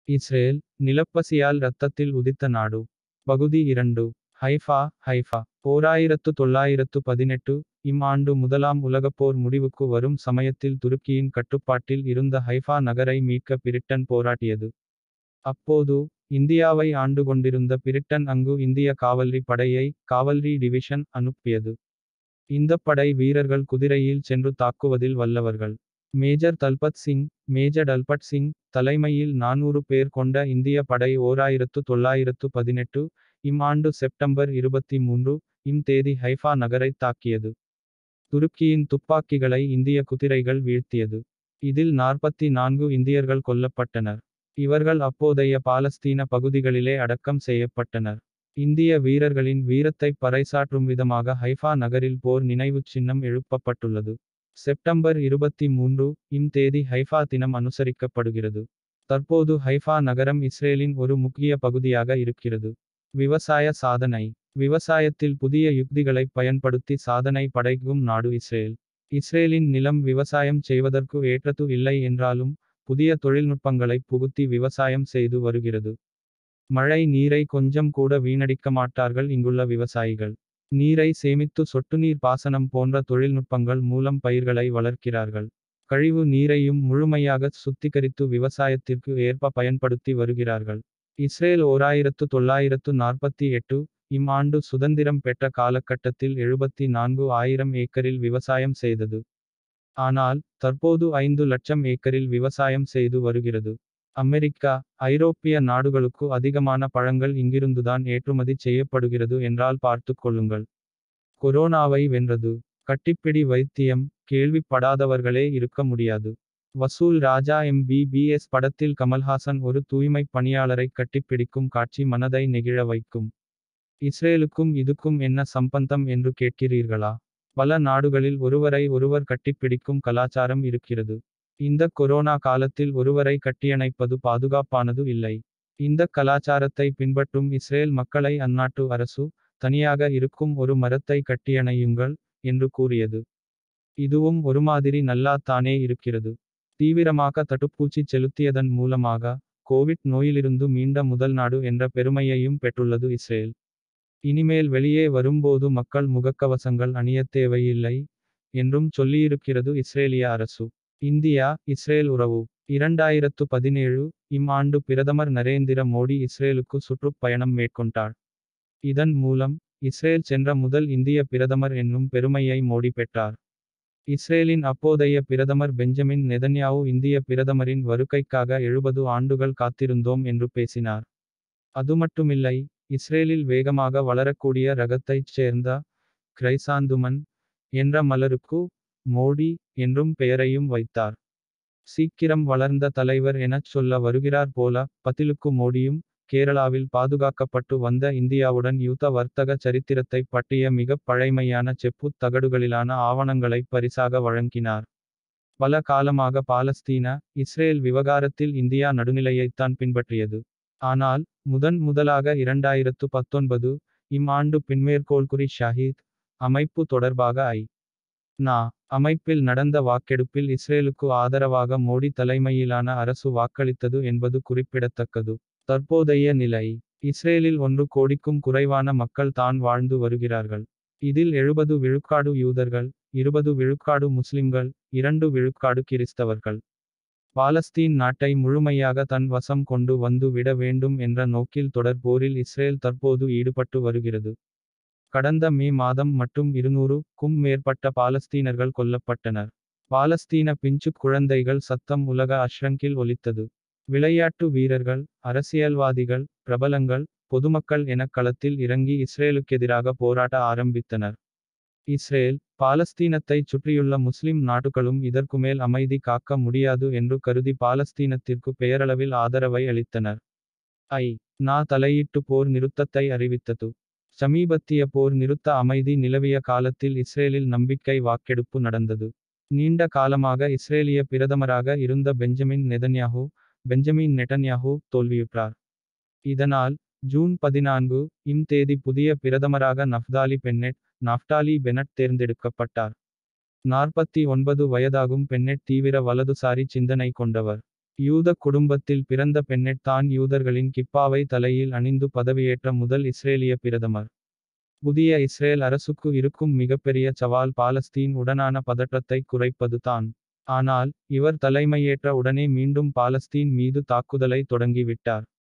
Israel நிலப்பசியால் ரத்தத்தில் உதித்த நாடு பகுதி இரண்டு ஹைஃபா ஹைஃபா ஓராயிரத்து தொள்ளாயிரத்து பதினெட்டு இம் ஆண்டு முதலாம் உலகப்போர் முடிவுக்கு வரும் சமயத்தில் துருக்கியின் கட்டுப்பாட்டில் இருந்த ஹைஃபா நகரை மீட்க பிரிட்டன் போராட்டியது அப்போது இந்தியாவை ஆண்டு கொண்டிருந்த பிரிட்டன் அங்கு இந்திய காவல்ரி படையை காவல்ரி டிவிஷன் அனுப்பியது இந்த படை வீரர்கள் குதிரையில் சென்று தாக்குவதில் வல்லவர்கள் மேஜர் தல்பத் சிங் மேஜர் டல்பட் சிங் தலைமையில் நானூறு பேர் கொண்ட இந்திய படை ஓராயிரத்து தொள்ளாயிரத்து பதினெட்டு இம் ஆண்டு செப்டம்பர் இருபத்தி மூன்று இம் தேதி ஹைஃபா நகரை தாக்கியது துருக்கியின் துப்பாக்கிகளை இந்திய குதிரைகள் வீழ்த்தியது இதில் நாற்பத்தி நான்கு இந்தியர்கள் கொல்லப்பட்டனர் இவர்கள் அப்போதைய பாலஸ்தீன பகுதிகளிலே அடக்கம் செய்யப்பட்டனர் இந்திய வீரர்களின் வீரத்தை பறைசாற்றும் விதமாக ஹைஃபா நகரில் போர் நினைவுச் சின்னம் எழுப்பப்பட்டுள்ளது செப்டம்பர் இருபத்தி மூன்று இம் தேதி ஹைஃபா தினம் அனுசரிக்கப்படுகிறது தற்போது ஹைஃபா நகரம் இஸ்ரேலின் ஒரு முக்கிய பகுதியாக இருக்கிறது விவசாய சாதனை விவசாயத்தில் புதிய யுக்திகளை பயன்படுத்தி சாதனை படைக்கும் நாடு இஸ்ரேல் இஸ்ரேலின் நிலம் விவசாயம் செய்வதற்கு ஏற்றது இல்லை என்றாலும் புதிய தொழில்நுட்பங்களை புகுத்தி விவசாயம் செய்து வருகிறது மழை நீரை கொஞ்சம் கூட வீணடிக்க மாட்டார்கள் இங்குள்ள விவசாயிகள் நீரை சேமித்து சொட்டுநீர் பாசனம் போன்ற தொழில்நுட்பங்கள் மூலம் பயிர்களை வளர்க்கிறார்கள் கழிவு நீரையும் முழுமையாக சுத்திகரித்து விவசாயத்திற்கு ஏற்ப பயன்படுத்தி வருகிறார்கள் இஸ்ரேல் ஓராயிரத்து தொள்ளாயிரத்து நாற்பத்தி எட்டு இம் ஆண்டு சுதந்திரம் பெற்ற காலகட்டத்தில் எழுபத்தி நான்கு ஆயிரம் ஏக்கரில் விவசாயம் செய்தது ஆனால் தற்போது ஐந்து லட்சம் ஏக்கரில் விவசாயம் செய்து வருகிறது அமெரிக்கா ஐரோப்பிய நாடுகளுக்கு அதிகமான பழங்கள் இங்கிருந்துதான் ஏற்றுமதி செய்யப்படுகிறது என்றால் பார்த்து கொள்ளுங்கள் கொரோனாவை வென்றது கட்டிப்பிடி வைத்தியம் கேள்விப்படாதவர்களே இருக்க முடியாது வசூல் ராஜா எம்பிபிஎஸ் படத்தில் கமல்ஹாசன் ஒரு தூய்மை பணியாளரை கட்டிப்பிடிக்கும் காட்சி மனதை நெகிழ வைக்கும் இஸ்ரேலுக்கும் இதுக்கும் என்ன சம்பந்தம் என்று கேட்கிறீர்களா பல நாடுகளில் ஒருவரை ஒருவர் கட்டிப்பிடிக்கும் கலாச்சாரம் இருக்கிறது இந்த கொரோனா காலத்தில் ஒருவரை கட்டியணைப்பது பாதுகாப்பானது இல்லை இந்த கலாச்சாரத்தை பின்பற்றும் இஸ்ரேல் மக்களை அந்நாட்டு அரசு தனியாக இருக்கும் ஒரு மரத்தை கட்டியணையுங்கள் என்று கூறியது இதுவும் ஒரு மாதிரி நல்லாத்தானே இருக்கிறது தீவிரமாக தடுப்பூசி செலுத்தியதன் மூலமாக கோவிட் நோயிலிருந்து மீண்ட முதல் நாடு என்ற பெருமையையும் பெற்றுள்ளது இஸ்ரேல் இனிமேல் வெளியே வரும்போது மக்கள் முகக்கவசங்கள் அணியத் தேவையில்லை என்றும் சொல்லியிருக்கிறது இஸ்ரேலிய அரசு இந்தியா இஸ்ரேல் உறவு இரண்டாயிரத்து பதினேழு இம் ஆண்டு பிரதமர் நரேந்திர மோடி இஸ்ரேலுக்கு சுற்றுப்பயணம் மேற்கொண்டார் இதன் மூலம் இஸ்ரேல் சென்ற முதல் இந்திய பிரதமர் என்னும் பெருமையை மோடி பெற்றார் இஸ்ரேலின் அப்போதைய பிரதமர் பெஞ்சமின் நெதன்யாவு இந்திய பிரதமரின் வருகைக்காக எழுபது ஆண்டுகள் காத்திருந்தோம் என்று பேசினார் அதுமட்டுமில்லை இஸ்ரேலில் வேகமாக வளரக்கூடிய ரகத்தைச் சேர்ந்த கிரைசாந்துமன் என்ற மலருக்கு மோடி என்றும் பெயரையும் வைத்தார் சீக்கிரம் வளர்ந்த தலைவர் எனச் சொல்ல வருகிறார் போல பதிலுக்கு மோடியும் கேரளாவில் பாதுகாக்கப்பட்டு வந்த இந்தியாவுடன் யுத்த வர்த்தக சரித்திரத்தை பற்றிய மிகப் பழைமையான செப்புத் தகடுகளிலான ஆவணங்களை பரிசாக வழங்கினார் பல காலமாக பாலஸ்தீன இஸ்ரேல் விவகாரத்தில் இந்தியா நடுநிலையைத்தான் பின்பற்றியது ஆனால் முதன் முதலாக இரண்டாயிரத்து பத்தொன்பது இம் ஆண்டு பின்மேற்கோள்குறி ஷாஹீத் அமைப்பு தொடர்பாக ஐ நா அமைப்பில் நடந்த வாக்கெடுப்பில் இஸ்ரேலுக்கு ஆதரவாக மோடி தலைமையிலான அரசு வாக்களித்தது என்பது குறிப்பிடத்தக்கது தற்போதைய நிலை இஸ்ரேலில் ஒன்று கோடிக்கும் குறைவான மக்கள் தான் வாழ்ந்து வருகிறார்கள் இதில் எழுபது விழுக்காடு யூதர்கள் இருபது விழுக்காடு முஸ்லிம்கள் இரண்டு விழுக்காடு கிறிஸ்தவர்கள் பாலஸ்தீன் நாட்டை முழுமையாக தன் வசம் கொண்டு வந்து விட வேண்டும் என்ற நோக்கில் தொடர் போரில் இஸ்ரேல் தற்போது ஈடுபட்டு வருகிறது கடந்த மே மாதம் மட்டும் இருநூறுக்கும் மேற்பட்ட பாலஸ்தீனர்கள் கொல்லப்பட்டனர் பாலஸ்தீன பிஞ்சு குழந்தைகள் சத்தம் உலக அஷ்ரங்கில் ஒலித்தது விளையாட்டு வீரர்கள் அரசியல்வாதிகள் பிரபலங்கள் பொதுமக்கள் என களத்தில் இறங்கி இஸ்ரேலுக்கெதிராக போராட்ட ஆரம்பித்தனர் இஸ்ரேல் பாலஸ்தீனத்தை சுற்றியுள்ள முஸ்லிம் நாடுகளும் இதற்குமேல் அமைதி காக்க முடியாது என்று கருதி பாலஸ்தீனத்திற்கு பெயரளவில் ஆதரவை அளித்தனர் ஐ நா தலையிட்டு போர் நிறுத்தத்தை அறிவித்தது சமீபத்திய போர் நிறுத்த அமைதி நிலவிய காலத்தில் இஸ்ரேலில் நம்பிக்கை வாக்கெடுப்பு நடந்தது நீண்ட காலமாக இஸ்ரேலிய பிரதமராக இருந்த பெஞ்சமின் நெதன்யாஹூ பெஞ்சமின் நெட்டன்யாஹூ தோல்வியுற்றார் இதனால் ஜூன் பதினான்கு இம் தேதி புதிய பிரதமராக நஃப்தாலி பென்னெட் நாஃப்டாலி பெனட் தேர்ந்தெடுக்கப்பட்டார் நாற்பத்தி ஒன்பது வயதாகும் பென்னெட் தீவிர வலதுசாரி சிந்தனை கொண்டவர் யூத குடும்பத்தில் பிறந்த பென்னெட் தான் யூதர்களின் கிப்பாவை தலையில் அணிந்து பதவியேற்ற முதல் இஸ்ரேலிய பிரதமர் புதிய இஸ்ரேல் அரசுக்கு இருக்கும் மிகப்பெரிய சவால் பாலஸ்தீன் உடனான பதற்றத்தை குறைப்பது தான் ஆனால் இவர் தலைமையேற்ற உடனே மீண்டும் பாலஸ்தீன் மீது தாக்குதலை தொடங்கிவிட்டார்